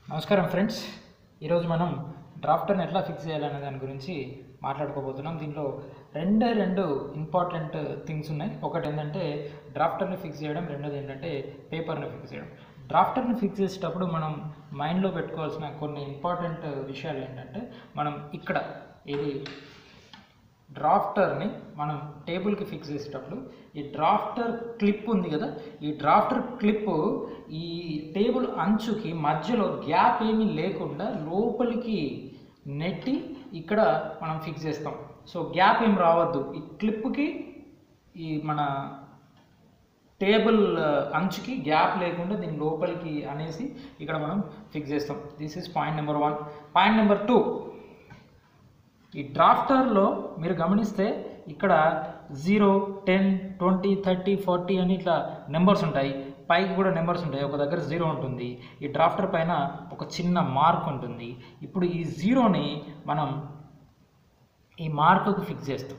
నమస్కారం ఫ్రెండ్స్ ఈరోజు మనం డ్రాఫ్టర్ని ఎట్లా ఫిక్స్ చేయాలనే దాని గురించి మాట్లాడుకోబోతున్నాం దీనిలో రెండే రెండు ఇంపార్టెంట్ థింగ్స్ ఉన్నాయి ఒకటి ఏంటంటే డ్రాఫ్టర్ని ఫిక్స్ చేయడం రెండోది ఏంటంటే పేపర్ని ఫిక్స్ చేయడం డ్రాఫ్టర్ని ఫిక్స్ చేసేటప్పుడు మనం మైండ్లో పెట్టుకోవాల్సిన కొన్ని ఇంపార్టెంట్ విషయాలు ఏంటంటే మనం ఇక్కడ ఇది డ్రాఫ్టర్ని మనం టేబుల్కి ఫిక్స్ చేసేటప్పుడు ఈ డ్రాఫ్టర్ క్లిప్ ఉంది కదా ఈ డ్రాఫ్టర్ క్లిప్ ఈ టేబుల్ అంచుకి మధ్యలో గ్యాప్ ఏమీ లేకుండా లోపలికి నెట్టి ఇక్కడ మనం ఫిక్స్ చేస్తాం సో గ్యాప్ ఏం రావద్దు ఈ క్లిప్కి ఈ మన టేబుల్ అంచుకి గ్యాప్ లేకుండా దీని లోపలికి అనేసి ఇక్కడ మనం ఫిక్స్ చేస్తాం this is point number one point number two ఈ డ్రాఫ్టర్లో మీరు గమనిస్తే ఇక్కడ zero ten twenty thirty forty అని ఇట్లా నెంబర్స్ ఉంటాయి పైకి కూడా నెంబర్స్ ఉంటాయి ఒక దగ్గర జీరో ఉంటుంది ఈ డ్రాఫ్టర్ పైన ఒక చిన్న మార్క్ ఉంటుంది ఇప్పుడు ఈ జీరోని మనం ఈ మార్కుకు ఫిక్స్ చేస్తాం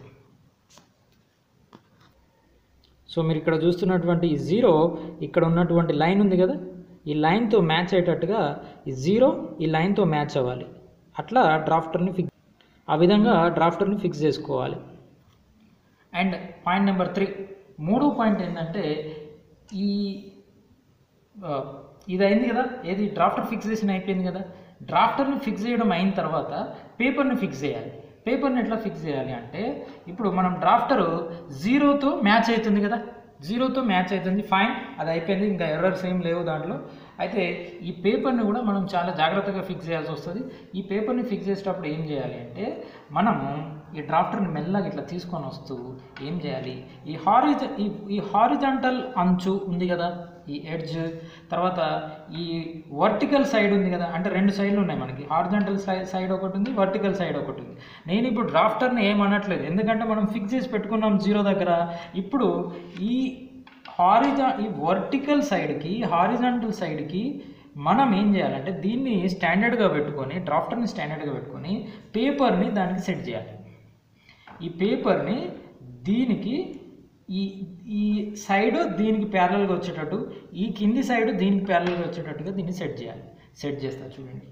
సో మీరు ఇక్కడ చూస్తున్నటువంటి ఈ జీరో ఇక్కడ ఉన్నటువంటి లైన్ ఉంది కదా ఈ లైన్తో మ్యాచ్ అయ్యేటట్టుగా ఈ జీరో ఈ లైన్తో మ్యాచ్ అవ్వాలి అట్లా డ్రాఫ్టర్ని ఫిక్స్ ఆ విధంగా డ్రాఫ్టర్ని ఫిక్స్ చేసుకోవాలి అండ్ పాయింట్ నెంబర్ త్రీ మూడో పాయింట్ ఏంటంటే ఈ ఆ, ఇది అయింది కదా ఏది డ్రాఫ్టర్ ఫిక్సేషన్ అయిపోయింది కదా డ్రాఫ్టర్ని ఫిక్స్ చేయడం అయిన తర్వాత పేపర్ని ఫిక్స్ చేయాలి పేపర్ని ఎట్లా ఫిక్స్ చేయాలి అంటే ఇప్పుడు మనం డ్రాఫ్టర్ జీరోతో మ్యాచ్ అవుతుంది కదా జీరోతో మ్యాచ్ అవుతుంది ఫైన్ అది అయిపోయింది ఇంకా ఎర్రర్స్ ఏం లేవు దాంట్లో అయితే ఈ పేపర్ని కూడా మనం చాలా జాగ్రత్తగా ఫిక్స్ చేయాల్సి వస్తుంది ఈ పేపర్ని ఫిక్స్ చేసేటప్పుడు ఏం చేయాలి అంటే మనము ఈ డ్రాఫ్టర్ని మెల్లగా ఇట్లా తీసుకొని వస్తూ ఏం చేయాలి ఈ హారిజ ఈ ఈ హారిజాంటల్ అంచు ఉంది కదా ఈ ఎడ్జ్ తర్వాత ఈ వర్టికల్ సైడ్ ఉంది కదా అంటే రెండు సైడ్లు ఉన్నాయి మనకి హారిజాంటల్ సైడ్ ఒకటి ఉంది వర్టికల్ సైడ్ ఒకటి ఉంది నేను ఇప్పుడు డ్రాఫ్టర్ని ఏమనట్లేదు ఎందుకంటే మనం ఫిక్స్ చేసి పెట్టుకున్నాం జీరో దగ్గర ఇప్పుడు ఈ హారిజా ఈ వర్టికల్ సైడ్కి హారిజాంటల్ సైడ్కి మనం ఏం చేయాలంటే దీన్ని స్టాండర్డ్గా పెట్టుకొని డ్రాఫ్టర్ని స్టాండర్డ్గా పెట్టుకొని పేపర్ని దానికి సెట్ చేయాలి ఈ పేపర్ని దీనికి ఈ ఈ సైడ్ దీనికి ప్యారలల్గా వచ్చేటట్టు ఈ కింది సైడ్ దీనికి ప్యారలల్గా వచ్చేటట్టుగా దీన్ని సెట్ చేయాలి సెట్ చేస్తా చూడండి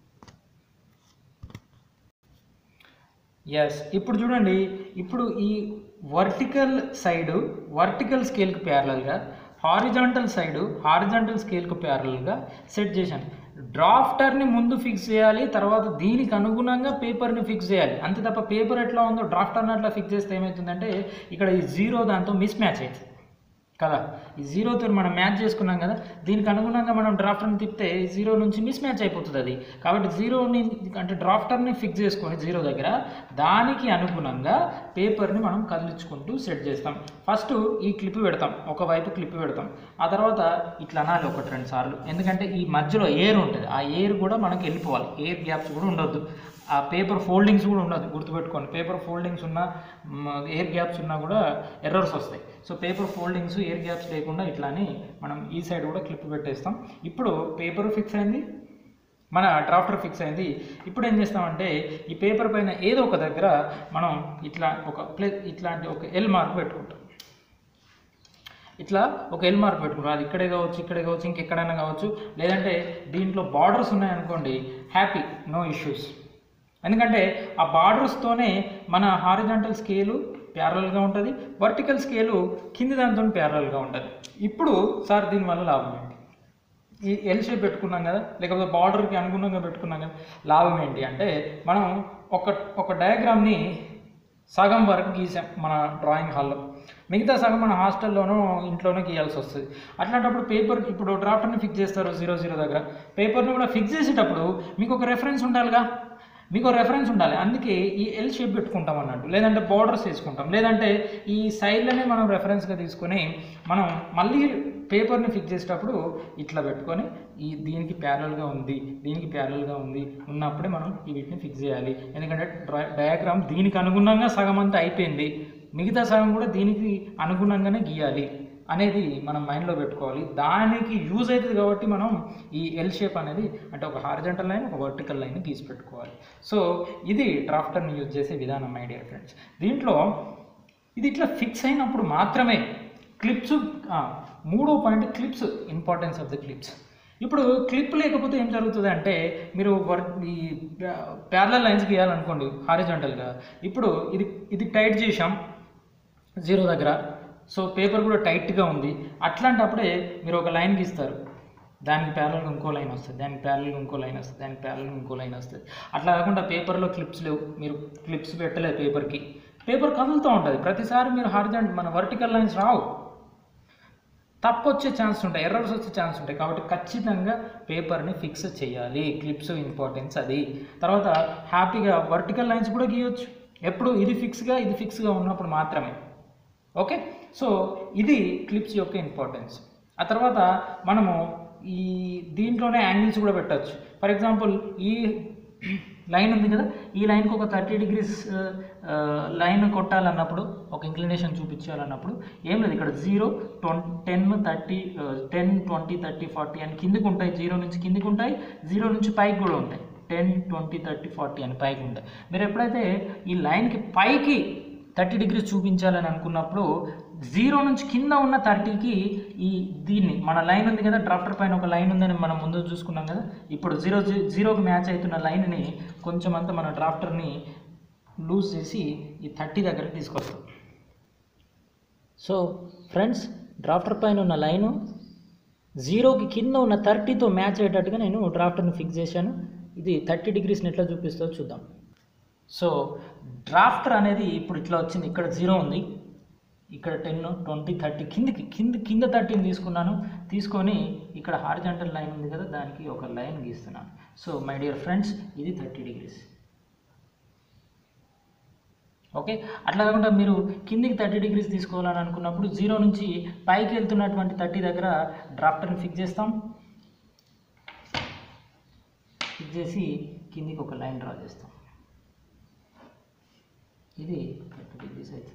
ఎస్ ఇప్పుడు చూడండి ఇప్పుడు ఈ వర్టికల్ సైడ్ వర్టికల్ స్కేల్కి ప్యారలల్గా హారిజాంటల్ సైడ్ హారిజాంటల్ స్కేల్కి ప్యారలల్గా సెట్ చేశాను డ్రాఫ్టర్ని ముందు ఫిక్స్ చేయాలి తర్వాత దీనికి అనుగుణంగా పేపర్ని ఫిక్స్ చేయాలి అంతే తప్ప పేపర్ ఎట్లా ఉందో డ్రాఫ్టర్ని అట్లా ఫిక్స్ చేస్తే ఏమవుతుందంటే ఇక్కడ ఈ జీరో దాంతో మిస్ మ్యాచ్ అవుతుంది కదా ఈ జీరోతో మనం మ్యాచ్ చేసుకున్నాం కదా దీనికి అనుగుణంగా మనం డ్రాఫ్టర్ని తిప్పితే ఈ జీరో నుంచి మిస్ మ్యాచ్ అయిపోతుంది అది కాబట్టి జీరోని అంటే డ్రాఫ్టర్ని ఫిక్స్ చేసుకొని జీరో దగ్గర దానికి అనుగుణంగా పేపర్ని మనం కదిలించుకుంటూ సెట్ చేస్తాం ఫస్ట్ ఈ క్లిప్ పెడతాం ఒకవైపు క్లిప్ పెడతాం ఆ తర్వాత ఇట్లా అనాలి ఒకటి రెండు సార్లు ఎందుకంటే ఈ మధ్యలో ఎయిర్ ఉంటుంది ఆ ఎయిర్ కూడా మనకి వెళ్ళిపోవాలి ఎయిర్ గ్యాప్స్ కూడా ఉండొద్దు ఆ పేపర్ ఫోల్డింగ్స్ కూడా ఉండదు గుర్తుపెట్టుకోండి పేపర్ ఫోల్డింగ్స్ ఉన్నా ఎయిర్ గ్యాప్స్ ఉన్నా కూడా ఎర్రర్స్ వస్తాయి so paper foldings air gaps లేకుండా ఇట్లా అని మనం ఈ సైడ్ కూడా క్లిప్ పెట్టేస్తాం ఇప్పుడు పేపర్ ఫిక్స్ అయింది మన డ్రాఫ్టర్ ఫిక్స్ అయింది ఇప్పుడు ఏం చేస్తామంటే ఈ పేపర్ పైన ఏదో ఒక దగ్గర మనం ఇట్లా ఒక ప్లే ఇట్లాంటి ఒక ఎల్ మార్క్ పెట్టుకుంటాం ఇట్లా ఒక ఎల్ మార్క్ పెట్టుకుంటాం అది ఇక్కడే కావచ్చు ఇక్కడే కావచ్చు ఇంకెక్కడైనా కావచ్చు లేదంటే దీంట్లో బార్డర్స్ ఉన్నాయనుకోండి హ్యాపీ నో ఇష్యూస్ ఎందుకంటే ఆ బార్డర్స్తోనే మన హారిజాంటల్ స్కేలు ప్యారలల్గా ఉంటుంది వర్టికల్ స్కేలు కింది దాంతో ప్యారలల్గా ఉంటుంది ఇప్పుడు సార్ దీనివల్ల లాభం ఏంటి ఈ ఎల్ షేప్ పెట్టుకున్నాం కదా లేకపోతే బార్డర్కి అనుగుణంగా పెట్టుకున్నాం కదా లాభం ఏంటి అంటే మనం ఒక ఒక డయాగ్రామ్ని సగం వరకు గీసాం మన డ్రాయింగ్ హాల్లో మిగతా సగం మన హాస్టల్లోనూ ఇంట్లోనూ గీయాల్సి వస్తుంది అట్లాంటప్పుడు పేపర్ ఇప్పుడు డ్రాఫ్టర్ని ఫిక్స్ చేస్తారు జీరో జీరో దగ్గర పేపర్ని కూడా ఫిక్స్ చేసేటప్పుడు మీకు ఒక రెఫరెన్స్ ఉండాలిగా మీకు రెఫరెన్స్ ఉండాలి అందుకే ఈ ఎల్ షేప్ పెట్టుకుంటాం అన్నట్టు లేదంటే బార్డర్స్ వేసుకుంటాం లేదంటే ఈ సైడ్లోనే మనం రెఫరెన్స్గా తీసుకొని మనం మళ్ళీ పేపర్ని ఫిక్స్ చేసేటప్పుడు ఇట్లా పెట్టుకొని ఈ దీనికి ప్యారల్గా ఉంది దీనికి ప్యారల్గా ఉంది ఉన్నప్పుడే మనం ఈ వీటిని ఫిక్స్ చేయాలి ఎందుకంటే డ్రా డయాగ్రామ్ దీనికి అనుగుణంగా సగం అంతా అయిపోయింది మిగతా సగం కూడా దీనికి అనుగుణంగానే గీయాలి అనేది మనం మైండ్లో పెట్టుకోవాలి దానికి యూజ్ అవుతుంది కాబట్టి మనం ఈ ఎల్ షేప్ అనేది అంటే ఒక హారిజంటల్ లైన్ ఒక వర్టికల్ లైన్ గీసి పెట్టుకోవాలి సో ఇది డ్రాఫ్టర్ని యూజ్ చేసే విధానం మై డియర్ ఫ్రెండ్స్ దీంట్లో ఇది ఇట్లా ఫిక్స్ అయినప్పుడు మాత్రమే క్లిప్స్ మూడో point clips importance of the clips ఇప్పుడు క్లిప్ లేకపోతే ఏం జరుగుతుంది అంటే మీరు వర్ ఈ ప్యారల లైన్స్ గీయాలనుకోండి హారిజాంటల్గా ఇప్పుడు ఇది ఇది టైట్ చేసాం జీరో దగ్గర సో పేపర్ కూడా టైట్గా ఉంది అట్లాంటప్పుడే మీరు ఒక లైన్ గీస్తారు దానికి ప్యారల్గా ఇంకో లైన్ వస్తుంది దానికి ప్యారల్గా ఇంకో లైన్ వస్తుంది దానికి ప్యారల్గా ఇంకో లైన్ వస్తుంది అట్లా కాకుండా పేపర్లో క్లిప్స్ లేవు మీరు క్లిప్స్ పెట్టలేదు పేపర్కి పేపర్ కదులుతూ ఉంటుంది ప్రతిసారి మీరు హారిజాంట్ మన వర్టికల్ లైన్స్ రావు తప్పు వచ్చే ఛాన్స్ ఉంటాయి ఎర్రర్స్ వచ్చే ఛాన్స్ ఉంటాయి కాబట్టి ఖచ్చితంగా పేపర్ని ఫిక్స్ చేయాలి క్లిప్స్ ఇంపార్టెన్స్ అది తర్వాత హ్యాపీగా వర్టికల్ లైన్స్ కూడా గీయొచ్చు ఎప్పుడు ఇది ఫిక్స్గా ఇది ఫిక్స్గా ఉన్నప్పుడు మాత్రమే ఓకే సో ఇది క్లిప్స్ యొక్క ఇంపార్టెన్స్ ఆ తర్వాత మనము ఈ దీంట్లోనే యాంగిల్స్ కూడా పెట్టచ్చు ఫర్ ఎగ్జాంపుల్ ఈ లైన్ ఉంది కదా ఈ లైన్కి ఒక థర్టీ డిగ్రీస్ లైన్ కొట్టాలన్నప్పుడు ఒక ఇంక్లినేషన్ చూపించాలన్నప్పుడు ఏం లేదు ఇక్కడ జీరో ట్వం ten thirty ten twenty thirty forty అని కిందికి ఉంటాయి జీరో నుంచి కిందికి ఉంటాయి జీరో నుంచి పైకి కూడా ఉంటాయి టెన్ ట్వంటీ థర్టీ ఫార్టీ అని పైకి ఉంటాయి మీరు ఎప్పుడైతే ఈ లైన్కి పైకి థర్టీ డిగ్రీస్ చూపించాలని అనుకున్నప్పుడు జీరో నుంచి కింద ఉన్న థర్టీకి ఈ దీన్ని మన లైన్ ఉంది కదా డ్రాఫ్టర్ పైన ఒక లైన్ ఉందని మనం ముందు చూసుకున్నాం కదా ఇప్పుడు జీరో జీరోకి మ్యాచ్ అవుతున్న లైన్ని కొంచెం అంతా మన డ్రాఫ్టర్ని లూజ్ చేసి ఈ థర్టీ దగ్గరికి తీసుకొస్తాం సో ఫ్రెండ్స్ డ్రాఫ్టర్ పైన ఉన్న లైను జీరోకి కింద ఉన్న థర్టీతో మ్యాచ్ అయ్యేటట్టుగా నేను డ్రాఫ్టర్ని ఫిక్స్ చేశాను ఇది థర్టీ డిగ్రీస్ని ఎట్లా చూపిస్తుందో చూద్దాం సో డ్రాఫ్టర్ అనేది ఇప్పుడు ఇట్లా వచ్చింది ఇక్కడ జీరో ఉంది ఇక్కడ టెన్ ట్వంటీ థర్టీ కిందికి కింద కింద థర్టీని తీసుకున్నాను తీసుకొని ఇక్కడ హారిజంటల్ లైన్ ఉంది కదా దానికి ఒక లైన్ గీస్తున్నాను సో మై డియర్ ఫ్రెండ్స్ ఇది థర్టీ డిగ్రీస్ ఓకే అట్లా కాకుండా మీరు కిందికి థర్టీ డిగ్రీస్ తీసుకోవాలని అనుకున్నప్పుడు జీరో నుంచి పైకి వెళ్తున్నటువంటి థర్టీ దగ్గర డ్రాఫ్టర్ని ఫిక్స్ చేస్తాం ఫిక్స్ చేసి కిందికి ఒక లైన్ డ్రా చేస్తాం ఇది థర్టీ డిగ్రీస్ అయితే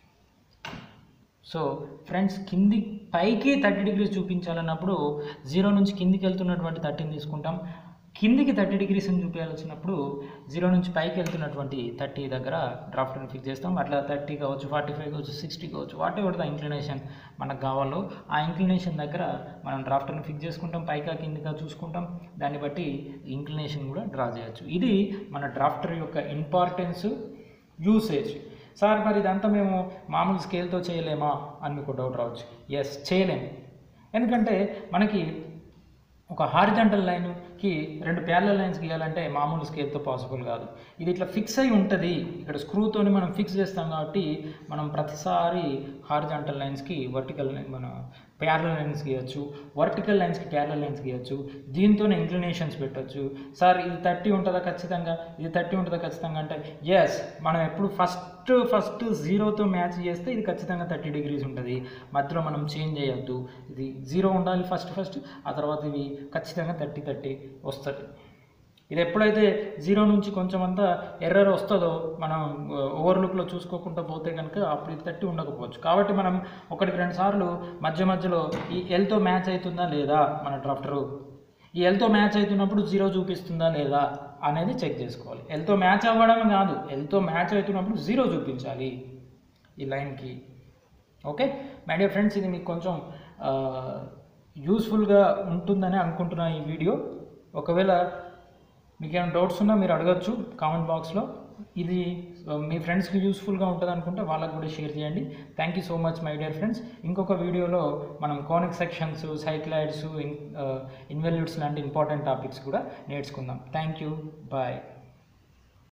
సో ఫ్రెండ్స్ కింది పైకి థర్టీ డిగ్రీస్ చూపించాలన్నప్పుడు జీరో నుంచి కిందికి వెళ్తున్నటువంటి థర్టీని తీసుకుంటాం కిందికి థర్టీ డిగ్రీస్ అని చూపించాల్సినప్పుడు జీరో నుంచి పైకి వెళ్తున్నటువంటి థర్టీ దగ్గర డ్రాఫ్ట్ని ఫిక్స్ చేస్తాం అట్లా థర్టీ కావచ్చు ఫార్టీ ఫైవ్ కావచ్చు సిక్స్టీ కావచ్చు వాట్ ఎవర్ ద ఇంక్లినేషన్ మనకు కావాలో ఆ ఇంక్లినేషన్ దగ్గర మనం డ్రాఫ్ట్ని ఫిక్స్ చేసుకుంటాం పైకా కిందిగా చూసుకుంటాం దాన్ని బట్టి ఇంక్లినేషన్ కూడా డ్రా చేయొచ్చు ఇది మన డ్రాఫ్టర్ యొక్క ఇంపార్టెన్స్ యూసేజ్ సార్ మరి ఇదంతా మేము మామూలు స్కేల్తో చేయలేమా అని మీకు డౌట్ రావచ్చు ఎస్ చేయలేము ఎందుకంటే మనకి ఒక హారిజంటల్ లైన్కి రెండు ప్యారల లైన్స్ గీయాలంటే మామూలు స్కేల్తో పాసిబుల్ కాదు ఇది ఇట్లా ఫిక్స్ అయి ఉంటుంది ఇక్కడ స్క్రూతోని మనం ఫిక్స్ చేస్తాం కాబట్టి మనం ప్రతిసారి హారిజంటల్ లైన్స్కి వర్టికల్ మన ప్యారల లైన్స్ గీయచ్చు వర్టికల్ లైన్స్కి ప్యారల లైన్స్ గీయచ్చు దీంతోనే ఇంక్లినేషన్స్ పెట్టచ్చు సార్ ఇది థర్టీ ఉంటుందా ఖచ్చితంగా ఇది థర్టీ ఉంటుందా ఖచ్చితంగా అంటే ఎస్ మనం ఎప్పుడు ఫస్ట్ ఫస్ట్ జీరోతో మ్యాచ్ చేస్తే ఇది ఖచ్చితంగా థర్టీ డిగ్రీస్ ఉంటుంది మధ్యలో మనం చేంజ్ చేయొద్దు ఇది జీరో ఉండాలి ఫస్ట్ ఫస్ట్ ఆ తర్వాత ఇవి ఖచ్చితంగా థర్టీ థర్టీ వస్తుంది ఇది ఎప్పుడైతే జీరో నుంచి కొంచెం అంతా ఎర్రర్ వస్తుందో మనం ఓవర్లుక్లో చూసుకోకుండా పోతే కనుక అప్పుడు ఇది థర్టీ ఉండకపోవచ్చు కాబట్టి మనం ఒకటికి రెండు సార్లు మధ్య మధ్యలో ఈ ఎల్తో మ్యాచ్ అవుతుందా లేదా మన డ్రాఫ్టరు ఈ ఎల్తో మ్యాచ్ అవుతున్నప్పుడు జీరో చూపిస్తుందా లేదా అనేది చెక్ చేసుకోవాలి ఎల్తో మ్యాచ్ అవ్వడం కాదు ఎల్తో మ్యాచ్ అవుతున్నప్పుడు జీరో చూపించాలి ఈ లైన్కి ఓకే మై డియర్ ఫ్రెండ్స్ ఇది మీకు కొంచెం యూస్ఫుల్గా ఉంటుందని అనుకుంటున్నా ఈ వీడియో ఒకవేళ మీకు ఏమైనా డౌట్స్ ఉన్నా మీరు అడగచ్చు కామెంట్ బాక్స్లో ఇది మీ ఫ్రెండ్స్కి యూస్ఫుల్గా ఉంటుంది అనుకుంటే వాళ్ళకు కూడా షేర్ చేయండి thank you so much my dear friends ఇంకొక వీడియోలో మనం కోనిక్ సెక్షన్స్ సైక్లైడ్స్ ఇన్వెల్యూట్స్ లాంటి ఇంపార్టెంట్ టాపిక్స్ కూడా నేర్చుకుందాం థ్యాంక్ యూ బాయ్